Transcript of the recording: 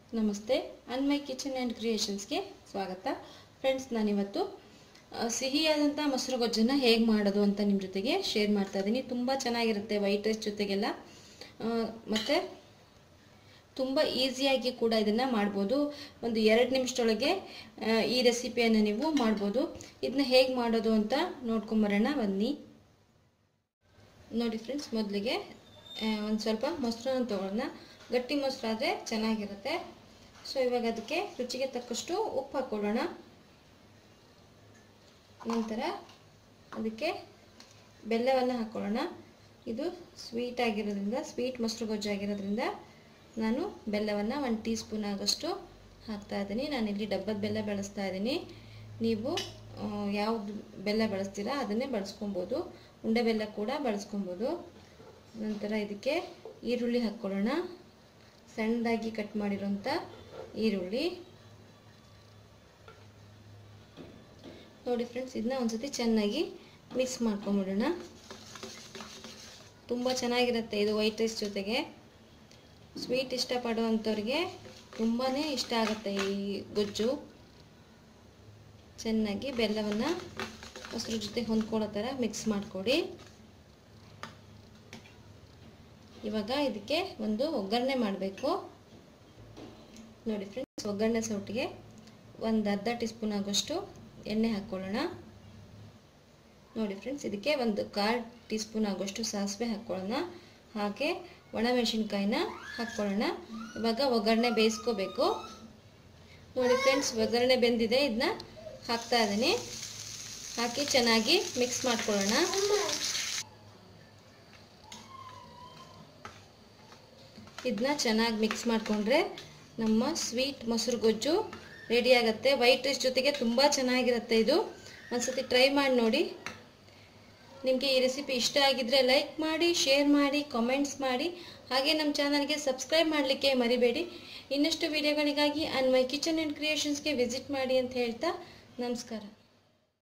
ನಮಸ್ತೆ ಅನ್ ಮೈ kitchen and ಕ್ರಿಯೇಷನ್ಸ್ಗೆ ಸ್ವಾಗತ friends ನಾನಿವತ್ತು ಆ, ಸಿಹಿಯಾದಂಥ ಮೊಸರು ಗೊಜ್ಜನ್ನು ಹೇಗೆ ಮಾಡೋದು ಅಂತ ನಿಮ್ಮ ಜೊತೆಗೆ ಶೇರ್ ಮಾಡ್ತಾ ಇದ್ದೀನಿ ತುಂಬ ಚೆನ್ನಾಗಿರುತ್ತೆ ವೈಟ್ ರೈಸ್ ಜೊತೆಗೆಲ್ಲ ಆ, ಮತ್ತು ತುಂಬ ಈಸಿಯಾಗಿ ಕೂಡ ಇದನ್ನು ಮಾಡ್ಬೋದು ಒಂದು ಎರಡು ನಿಮಿಷದೊಳಗೆ ಆ, ಈ ರೆಸಿಪಿಯನ್ನು ನೀವು ಮಾಡ್ಬೋದು ಇದನ್ನ ಹೇಗೆ ಮಾಡೋದು ಅಂತ ನೋಡ್ಕೊಂಬರೋಣ ಬನ್ನಿ ನೋಡಿ ಫ್ರೆಂಡ್ಸ್ ಮೊದಲಿಗೆ ಒಂದು ಸ್ವಲ್ಪ ಮೊಸರನ್ನ ತೊಗೊಳ್ಳೋಣ ಗಟ್ಟಿ ಮೊಸರಾದರೆ ಚೆನ್ನಾಗಿರುತ್ತೆ ಸೊ ಇವಾಗ ಅದಕ್ಕೆ ರುಚಿಗೆ ತಕ್ಕಷ್ಟು ಉಪ್ಪು ಹಾಕ್ಕೊಳ್ಳೋಣ ನಂತರ ಅದಕ್ಕೆ ಬೆಲ್ಲವನ್ನು ಹಾಕ್ಕೊಳ್ಳೋಣ ಇದು ಸ್ವೀಟ್ ಆಗಿರೋದ್ರಿಂದ ಸ್ವೀಟ್ ಮೊಸರು ಗೊಜ್ಜು ಆಗಿರೋದ್ರಿಂದ ನಾನು ಬೆಲ್ಲವನ್ನು ಒಂದು ಟೀ ಸ್ಪೂನ್ ಆಗೋಷ್ಟು ಹಾಕ್ತಾ ಇದ್ದೀನಿ ನಾನಿಲ್ಲಿ ಡಬ್ಬದ ಬೆಲ್ಲ ಬಳಸ್ತಾ ಇದ್ದೀನಿ ನೀವು ಯಾವುದು ಬೆಲ್ಲ ಬಳಸ್ತೀರಾ ಅದನ್ನೇ ಬಳಸ್ಕೊಬೋದು ಉಂಡೆ ಬೆಲ್ಲ ಕೂಡ ಬಳಸ್ಕೊಬೋದು ನಂತರ ಇದಕ್ಕೆ ಈರುಳ್ಳಿ ಹಾಕ್ಕೊಳ್ಳೋಣ ಸಣ್ಣದಾಗಿ ಕಟ್ ಮಾಡಿರೋಂಥ ಈರುಳ್ಳಿ ನೋಡಿ ಫ್ರೆಂಡ್ಸ್ ಇದನ್ನ ಒಂದ್ಸತಿ ಚೆನ್ನಾಗಿ ಮಿಕ್ಸ್ ಮಾಡ್ಕೊಂಬಿಡೋಣ ತುಂಬ ಚೆನ್ನಾಗಿರುತ್ತೆ ಇದು ವೈಟ್ ರೈಸ್ ಜೊತೆಗೆ ಸ್ವೀಟ್ ಇಷ್ಟಪಡುವಂಥವ್ರಿಗೆ ತುಂಬಾ ಇಷ್ಟ ಆಗುತ್ತೆ ಈ ಗೊಜ್ಜು ಚೆನ್ನಾಗಿ ಬೆಲ್ಲವನ್ನು ಮೊಸರು ಜೊತೆ ಹೊಂದ್ಕೊಳ್ಳೋ ಥರ ಮಿಕ್ಸ್ ಮಾಡಿಕೊಡಿ ಇವಾಗ ಇದಕ್ಕೆ ಒಂದು ಒಗ್ಗರಣೆ ಮಾಡಬೇಕು ನೋಡಿ ಫ್ರೆಂಡ್ಸ್ ಒಗ್ಗರಣೆ ಸೌಟಿಗೆ ಒಂದು ಅರ್ಧ ಟೀ ಸ್ಪೂನ್ ಆಗೋಷ್ಟು ಎಣ್ಣೆ ಹಾಕ್ಕೊಳ್ಳೋಣ ನೋಡಿ ಫ್ರೆಂಡ್ಸ್ ಇದಕ್ಕೆ ಒಂದು ಕಾಲು ಟೀ ಸ್ಪೂನ್ ಆಗೋಷ್ಟು ಸಾಸಿವೆ ಹಾಕ್ಕೊಳ್ಳೋಣ ಹಾಗೆ ಒಣಮೆಣಸಿನ್ಕಾಯಿನ ಹಾಕ್ಕೊಳ್ಳೋಣ ಇವಾಗ ಒಗ್ಗರಣೆ ಬೇಯಿಸ್ಕೋಬೇಕು ನೋಡಿ ಫ್ರೆಂಡ್ಸ್ ಒಗ್ಗರಣೆ ಬೆಂದಿದೆ ಇದನ್ನ ಹಾಕ್ತಾ ಇದ್ದೀನಿ ಹಾಕಿ ಚೆನ್ನಾಗಿ ಮಿಕ್ಸ್ ಮಾಡ್ಕೊಳ್ಳೋಣ ಇದನ್ನ ಚೆನ್ನಾಗಿ ಮಿಕ್ಸ್ ಮಾಡಿಕೊಂಡ್ರೆ ನಮ್ಮ ಸ್ವೀಟ್ ಮೊಸರು ಗೊಜ್ಜು ರೆಡಿ ಆಗುತ್ತೆ ವೈಟ್ ರೈಸ್ ಜೊತೆಗೆ ತುಂಬ ಚೆನ್ನಾಗಿರುತ್ತೆ ಇದು ಒಂದ್ಸತಿ ಟ್ರೈ ಮಾಡಿ ನೋಡಿ ನಿಮಗೆ ಈ ರೆಸಿಪಿ ಇಷ್ಟ ಆಗಿದ್ರೆ ಲೈಕ್ ಮಾಡಿ ಶೇರ್ ಮಾಡಿ ಕಾಮೆಂಟ್ಸ್ ಮಾಡಿ ಹಾಗೆ ನಮ್ಮ ಚಾನಲ್ಗೆ ಸಬ್ಸ್ಕ್ರೈಬ್ ಮಾಡಲಿಕ್ಕೆ ಮರಿಬೇಡಿ ಇನ್ನಷ್ಟು ವಿಡಿಯೋಗಳಿಗಾಗಿ ಆ್ಯಂಡ್ ಮೈ ಕಿಚನ್ ಆ್ಯಂಡ್ ಕ್ರಿಯೇಷನ್ಸ್ಗೆ ವಿಸಿಟ್ ಮಾಡಿ ಅಂತ ಹೇಳ್ತಾ ನಮಸ್ಕಾರ